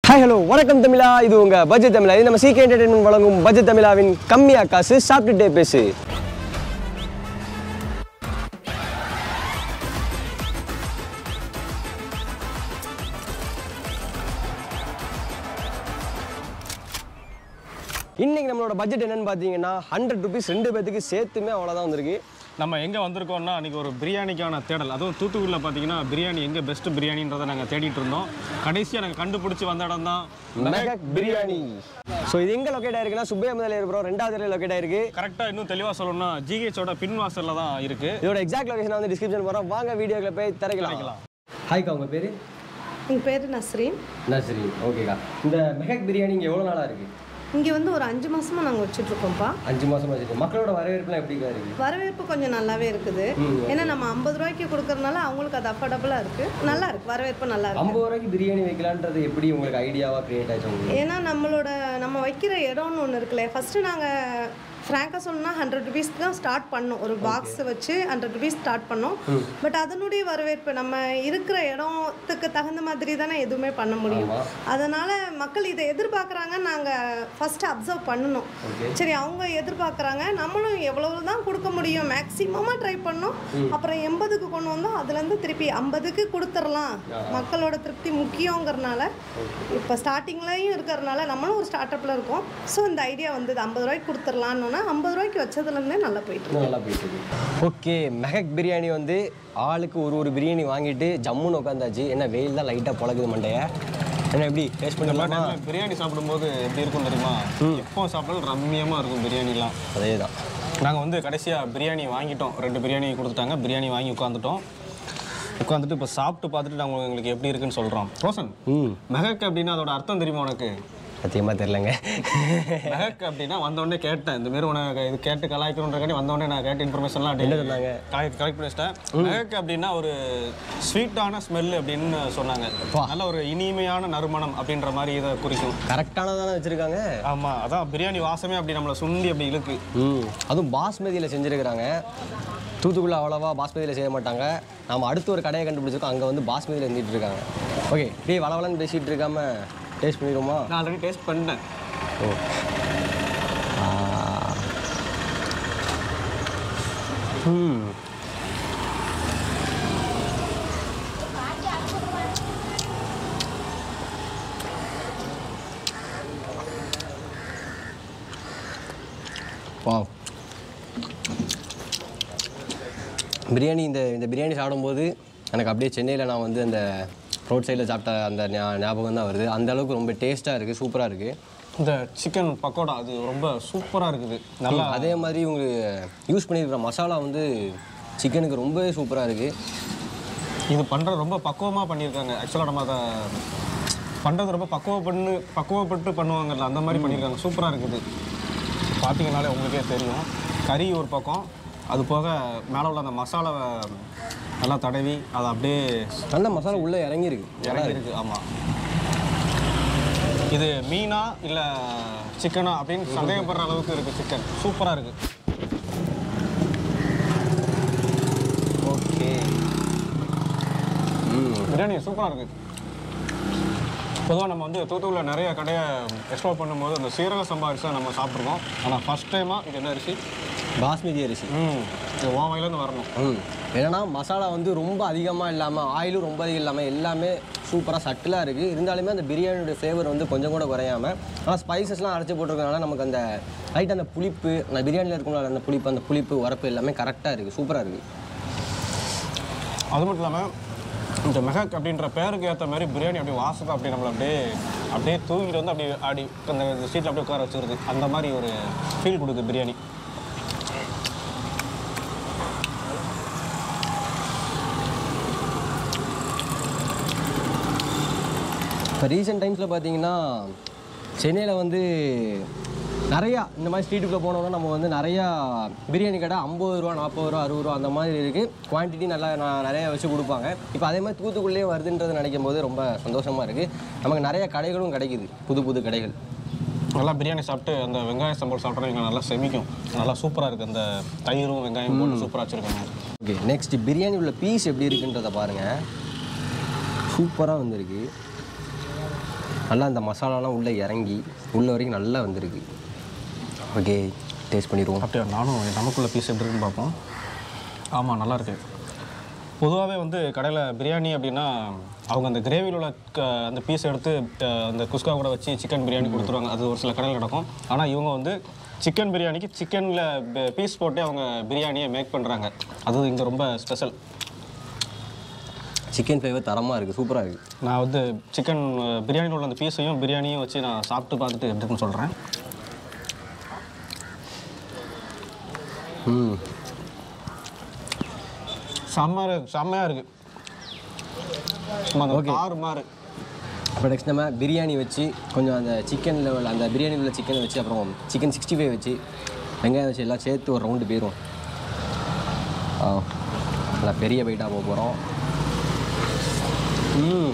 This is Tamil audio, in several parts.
ஹாய் ஹலோ வணக்கம் தமிழா இது உங்க பட்ஜெட் தமிழா இது நம்ம சிகே என்டர்டைன்மெண்ட் வழங்கும் பட்ஜெட் தமிழாவின் கம்மியா காசு சாப்பிட்டுட்டே பேசு இன்னைக்கு நம்மளோட பட்ஜெட் என்னன்னு பார்த்தீங்கன்னா ஹண்ட்ரட் ருபீஸ் ரெண்டு பேத்துக்கு சேர்த்துமே அவ்வளோதான் வந்திருக்கு நம்ம எங்கே வந்திருக்கோம்னா அன்றைக்கி ஒரு பிரியாணிக்கான தேடல் அதுவும் தூத்துக்குடியில் பார்த்தீங்கன்னா பிரியாணி எங்கே பெஸ்ட் பிரியாணின்றதை நாங்கள் தேடிட்டு இருந்தோம் கடைசியாக நாங்கள் கண்டுபிடிச்சி வந்த இடம் தான் மெகக் பிரியாணி ஸோ இது எங்கே லொக்கேட் ஆயிருக்குன்னா சுப்பையா முதல்ல இருக்கிறோம் ரெண்டாவது லொக்கேட் ஆயிருக்கு கரெக்டாக இன்னும் தெளிவாக சொல்லணும்னா ஜிஹெச்சோட பின்வாசலில் தான் இருக்குது இதோட எக்ஸாக்ட் லொகேஷன் வந்து டிஸ்கிரிப்ஷன் போகிறோம் வாங்க வீடியோக்குள்ள போய் திறக்கலாம் ஹாய்க்கா உங்கள் பேர் என் பேர் நஸ்ரீன் நர்சரி ஓகேக்கா இந்த மெஹக் பிரியாணி இங்கே எவ்வளோ நாளாக இருக்குது இங்கே வந்து ஒரு அஞ்சு மாசமா நாங்கள் வச்சுட்ருக்கோம்ப்பா அஞ்சு மாதமாக இருக்குது மக்களோட வரவேற்புலாம் எப்படிக்கா இருக்குது வரவேற்பு கொஞ்சம் நல்லாவே இருக்குது ம். ஏன்னா நம்ம ஐம்பது ரூபாய்க்கு கொடுக்கறதுனால அவங்களுக்கு அது அஃபோர்டபுளாக இருக்குது நல்லா இருக்கு வரவேற்பு நல்லா இருக்கு ஐம்பது ரூபாய்க்கு பிரியாணி வைக்கலான்றது எப்படி உங்களுக்கு ஐடியாவாக கிரியேட் ஆச்சு உங்களுக்கு ஏன்னா நம்மளோட நம்ம வைக்கிற இடம்னு ஒன்று இருக்குல்ல ஃபஸ்ட்டு நாங்கள் ஃப்ராங்காக சொல்லணும்னா ஹண்ட்ரட் ருபீஸ்க்கு தான் ஸ்டார்ட் பண்ணோம் ஒரு பாக்ஸ் வச்சு ஹண்ட்ரட் ருபீஸ் ஸ்டார்ட் பண்ணோம் பட் அதனுடைய வரவேற்பு நம்ம இருக்கிற இடத்துக்கு தகுந்த மாதிரி தானே எதுவுமே பண்ண முடியும் ஆமா. அதனால் மக்கள் இதை எதிர்பார்க்குறாங்க நாங்கள் ஃபஸ்ட்டு அப்சர்வ் பண்ணணும் Okay. சரி அவங்க எதிர்பார்க்குறாங்க நம்மளும் எவ்வளவு தான் கொடுக்க முடியும் மேக்ஸிமமாக ட்ரை பண்ணோம் அப்புறம் எண்பதுக்கு கொண்டு வந்தோம் அதுலேருந்து திருப்பி ஐம்பதுக்கு கொடுத்துடலாம் மக்களோட திருப்தி முக்கியங்கிறனால இப்போ ஸ்டார்டிங்லேயும் இருக்கிறனால நம்மளும் ஒரு ஸ்டார்ட் அப்பில் இருக்கோம் ஸோ இந்த ஐடியா வந்தது ஐம்பது ரூபாய்க்கு கொடுத்துடலான்னு ஐம்பது ரூபாய்க்கு வச்சதுலேருந்தே நல்லா போயிட்டு இருக்கு. இன்னும் நல்லா போயிட்டு ஓகே மெஹக் பிரியாணி வந்து ஆளுக்கு ஒரு ஒரு பிரியாணி வாங்கிட்டு ஜம்முன்னு உட்காந்தாச்சு என்ன வெயில் தான் லைட்டாக பழகுது மண்டைய என்ன எப்படி டேஸ்ட் இந்த மாதிரி பண்ணலாமா டைமில் பிரியாணி சாப்பிடும்போது எப்படி இருக்கும் தெரியுமா எப்போ சாப்பிட்டாலும் ரம்மியமாக இருக்கும் பிரியாணிலாம் அதே தான் நாங்கள் வந்து கடைசியாக பிரியாணி வாங்கிட்டோம் ரெண்டு பிரியாணி கொடுத்துட்டாங்க பிரியாணி வாங்கி உட்காந்துட்டோம் உட்காந்துட்டு இப்போ சாப்பிட்டு பார்த்துட்டு நாங்கள் எங்களுக்கு எப்படி இருக்குன்னு சொல்கிறோம் ரோசன் ம் மெஹக் அப்படின்னா அதோட அர்த்தம் தெரியுமா உனக்கு சத்தியமாக தெரிலங்க மெஹக் அப்படின்னா வந்தோடனே கேட்டேன் இந்த மாதிரி உனக்கு இது கேட்டு கலாய்க்கணுன்றக்காண்டி வந்தோடனே நான் கேட்ட இன்ஃபர்மேஷன்லாம் என்ன சொன்னாங்க? கலெக்ட் கலெக்ட் பண்ணிச்சிட்டேன் மெஹக் அப்படின்னா ஒரு ஸ்வீட்டான ஸ்மெல் அப்படின்னு சொன்னாங்க வா. நல்ல ஒரு இனிமையான நறுமணம் அப்படின்ற மாதிரி இதை குறிக்கும் கரெக்டானதானே வச்சுருக்காங்க ஆமாம் அதான் பிரியாணி வாசமே அப்படி நம்மளை சுண்டி அப்படி இழுக்கு ம் அதுவும் பாஸ்மதியில் செஞ்சுருக்கிறாங்க தூத்துக்குள்ள அவ்வளோவா பாஸ்மதியில் செய்ய மாட்டாங்க நாம அடுத்து ஒரு கடையை கண்டுபிடிச்சிருக்கோம் அங்கே வந்து பாஸ்மதியில் இருந்துட்டு இருக்காங்க ஓகே டேய் வளவலன்னு பேசிகிட்டு இருக்காம டேஸ்ட் பண்ணிடுவோமா நான் ஆல்ரெடி டேஸ்ட் பண்ணிட்டேன் ஓ ஆ. ம் வாவ் பிரியாணி இந்த இந்த பிரியாணி சாப்பிடும்போது எனக்கு அப்படியே சென்னையில் நான் வந்து அந்த ரோட் சைடில் சாப்பிட்ட அந்த ஞா- ஞாபகம் தான் வருது அந்த அளவுக்கு ரொம்ப டேஸ்ட்டாக இருக்குது சூப்பராக இருக்குது இந்த சிக்கன் பக்கோடா அது ரொம்ப சூப்பராக இருக்குது நல்லா அதே மாதிரி இவங்க யூஸ் பண்ணியிருக்கிற மசாலா வந்து சிக்கனுக்கு ரொம்பவே சூப்பராக இருக்குது இது பண்ணுற ரொம்ப பக்குவமாக பண்ணியிருக்காங்க ஆக்சுவலாக நம்ம அதை பண்ணுறது ரொம்ப பக்குவப்பட்டு பக்குவப்பட்டு பண்ணுவாங்கல்ல அந்த மாதிரி பண்ணியிருக்காங்க சூப்பராக இருக்குது பார்த்தீங்கனாலே உங்களுக்கே தெரியும் கறி ஒரு பக்கம் அது போக மேலே உள்ள அந்த மசாலாவை நல்லா தடவி அதை அப்படியே நல்ல மசாலா உள்ளே இறங்கியிருக்கு இறங்கி இருக்கு ஆமாம் இது மீனா இல்லை சிக்கனா அப்படின்னு சந்தேகப்படுற அளவுக்கு இருக்குது சிக்கன் சூப்பராக இருக்குது ஓகே ம் பிரியாணி சூப்பராக இருக்குது பொதுவாக நம்ம வந்து தூத்துக்குடியில் நிறைய கடையை எக்ஸ்ப்ளோர் பண்ணும்போது அந்த சீரக சம்பா அரிசி தான் நம்ம சாப்பிட்ருக்கோம் ஆனால் ஃபஸ்ட் டைமாக இது என்ன அரிசி பாஸ்மதி அரிசி ம் இது உன் வயலேருந்து வரணும் ம் என்னன்னா மசாலா வந்து ரொம்ப அதிகமாக இல்லாமல் ஆயிலும் ரொம்ப அதிகம் இல்லாமல் எல்லாமே சூப்பராக சட்டிலாக இருக்குது இருந்தாலுமே அந்த பிரியாணியோட ஃப்ளேவர் வந்து கொஞ்சம் கூட குறையாம ஆனால் ஸ்பைசஸ்லாம் அரைச்சி போட்டிருக்கனால நமக்கு அந்த லைட் அந்த புளிப்பு அந்த பிரியாணியில் இருக்கும்ல அந்த புளிப்பு அந்த புளிப்பு உரப்பு எல்லாமே கரெக்டாக இருக்குது சூப்பராக இருக்குது அது மட்டும் இல்லாமல் இந்த மெஹக் அப்படின்ற பேருக்கு ஏற்ற மாதிரி பிரியாணி அப்படியே வாசத்தை அப்படி நம்மளை அப்படியே அப்படியே தூக்கிட்டு வந்து அப்படியே அப்படி அந்த சீட்டில் அப்படியே உட்கார வச்சிருது அந்த மாதிரி ஒரு ஃபீல் கொடுக்குது பிரியாணி இப்போ ரீசெண்ட் டைம்ஸில் பார்த்தீங்கன்னா சென்னையில் வந்து நிறையா இந்த மாதிரி ஸ்ட்ரீட்டுக்குள்ளே போனோம்னா நம்ம வந்து நிறையா பிரியாணி கடை ஐம்பது ரூபா நாற்பது ரூபா அறுபது ரூபா அந்த மாதிரி இருக்குது குவான்டிட்டி நல்லா நான் நிறையா வச்சு கொடுப்பாங்க இப்போ அதே மாதிரி தூத்துக்குள்ளேயே வருதுன்றது நினைக்கும் போது ரொம்ப சந்தோஷமாக இருக்குது நமக்கு நிறைய கடைகளும் கிடைக்குது புது புது கடைகள் நல்லா பிரியாணி சாப்பிட்டு அந்த வெங்காய சம்பல் சாப்பிட்டா எனக்கு நல்லா செமிக்கும் நல்லா சூப்பராக இருக்குது அந்த தயிரும் வெங்காயம் போட்டு சூப்பராக வச்சுருக்காங்க ஓகே நெக்ஸ்ட் பிரியாணி உள்ள பீஸ் எப்படி இருக்குன்றதை பாருங்கள் சூப்பராக வந்திருக்கு நல்லா அந்த மசாலாலாம் உள்ளே இறங்கி உள்ள வரைக்கும் நல்லா வந்திருக்கு ஓகே டேஸ்ட் பண்ணிடுவோம் அப்படியா நானும் நமக்குள்ள பீஸ் எப்படி இருக்குன்னு பார்ப்போம் ஆமாம் நல்லா இருக்கு பொதுவாகவே வந்து கடையில் பிரியாணி அப்படின்னா அவங்க அந்த கிரேவியில் உள்ள க- அந்த பீஸ் எடுத்து அஹ், அந்த குஸ்கா கூட வச்சு சிக்கன் பிரியாணி கொடுத்துருவாங்க அது ஒரு சில கடையில் நடக்கும் ஆனால் இவங்க வந்து சிக்கன் பிரியாணிக்கு சிக்கனில் பீஸ் போட்டு அவங்க பிரியாணியை மேக் பண்ணுறாங்க அது இங்கே ரொம்ப ஸ்பெஷல் சிக்கன் ஃப்ளேவர் தரமாக இருக்குது சூப்பராக இருக்குது நான் வந்து சிக்கன் பிரியாணியில் உள்ள அந்த பீஸையும் பிரியாணியும் வச்சு நான் சாப்பிட்டு பார்த்துட்டு எப்படி இருக்குன்னு சொல்கிறேன் ம் செம்ம செம்மையாக இருக்குது சும்மா அந்த கார் மாதிரி இப்போ நெக்ஸ்ட் நம்ம பிரியாணி வச்சு கொஞ்சம் அந்த சிக்கனில் உள்ள அந்த பிரியாணியில் உள்ள சிக்கனை வச்சு அப்புறம் சிக்கன் சிக்ஸ்டி ஃபைவ் வச்சு வெங்காயம் வச்சு எல்லாம் சேர்த்து ஒரு ரவுண்டு போயிடும் நல்லா பெரிய பைட்டாக போக போகிறோம் ம்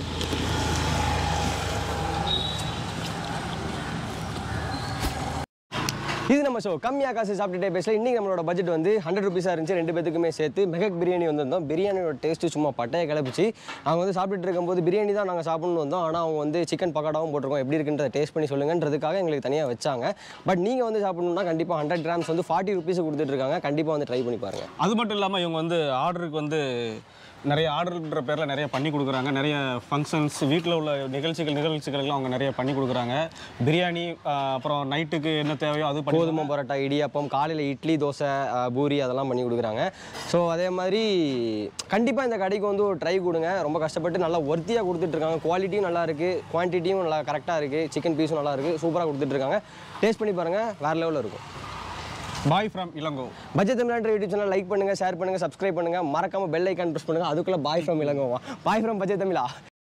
இது நம்ம ஷோ கம்மியாக காசு சாப்பிட்டுட்டே பேசல இன்றைக்கி நம்மளோட பட்ஜெட் வந்து ஹண்ட்ரட் ருபீஸாக இருந்துச்சு ரெண்டு பேத்துக்குமே சேர்த்து மெகக் பிரியாணி வந்திருந்தோம் பிரியாணியோட டேஸ்ட்டு சும்மா பட்டையை கிளப்பிச்சு அவங்க வந்து சாப்பிட்டுட்டு இருக்கும்போது பிரியாணி தான் நாங்கள் சாப்பிடணும் வந்தோம் ஆனால் அவங்க வந்து சிக்கன் பக்காடாவும் போட்டிருக்கோம் எப்படி இருக்குன்றத டேஸ்ட் பண்ணி சொல்லுங்கன்றதுக்காக எங்களுக்கு தனியாக வச்சாங்க பட் நீங்கள் வந்து சாப்பிடணும்னா கண்டிப்பாக ஹண்ட்ரட் கிராம்ஸ் வந்து ஃபார்ட்டி ருபீஸ் கொடுத்துட்டு இருக்காங்க கண்டிப்பாக வந்து ட்ரை பண்ணி பாருங்கள் அது மட்டும் இல்லாமல் இவங்க வந்து ஆர்டருக்கு வந்து நிறைய ஆர்டர்ன்ற பேரில் நிறைய பண்ணி கொடுக்குறாங்க நிறைய ஃபங்க்ஷன்ஸ் வீட்டில் உள்ள நிகழ்ச்சிகள் நிகழ்ச்சிகளுக்கெல்லாம் அவங்க நிறைய பண்ணி கொடுக்குறாங்க பிரியாணி ஆஹ், அப்புறம் நைட்டுக்கு என்ன தேவையோ அது பண்ணி கோதுமை பரோட்டா இடியாப்பம் காலையில் இட்லி தோசை அஹ், பூரி அதெல்லாம் பண்ணி கொடுக்குறாங்க ஸோ அதே மாதிரி கண்டிப்பாக இந்த கடைக்கு வந்து ஒரு ட்ரை கொடுங்க ரொம்ப கஷ்டப்பட்டு நல்லா ஒர்த்தியாக கொடுத்துட்ருக்காங்க குவாலிட்டியும் நல்லா இருக்குது குவான்டிட்டியும் நல்லா கரெக்டாக இருக்குது சிக்கன் பீஸும் நல்லா இருக்குது சூப்பராக கொடுத்துட்ருக்காங்க டேஸ்ட் பண்ணி பாருங்கள் வேறு லெவலில் இருக்கும் bye from Ilango budget Tamil Nadu YouTube channel like பண்ணுங்கள் ஷேர் பண்ணுங்கள் சப்ஸ்கிரைப் பண்ணுங்கள் மறக்காமல் பெல் ஐக்கான் ப்ரெஸ் பண்ணுங்கள் அதுக்குள்ளே பாய் ஃப்ரம் இளங்கோவா பாய் ஃப்ரம் பட்ஜெட் தமிழா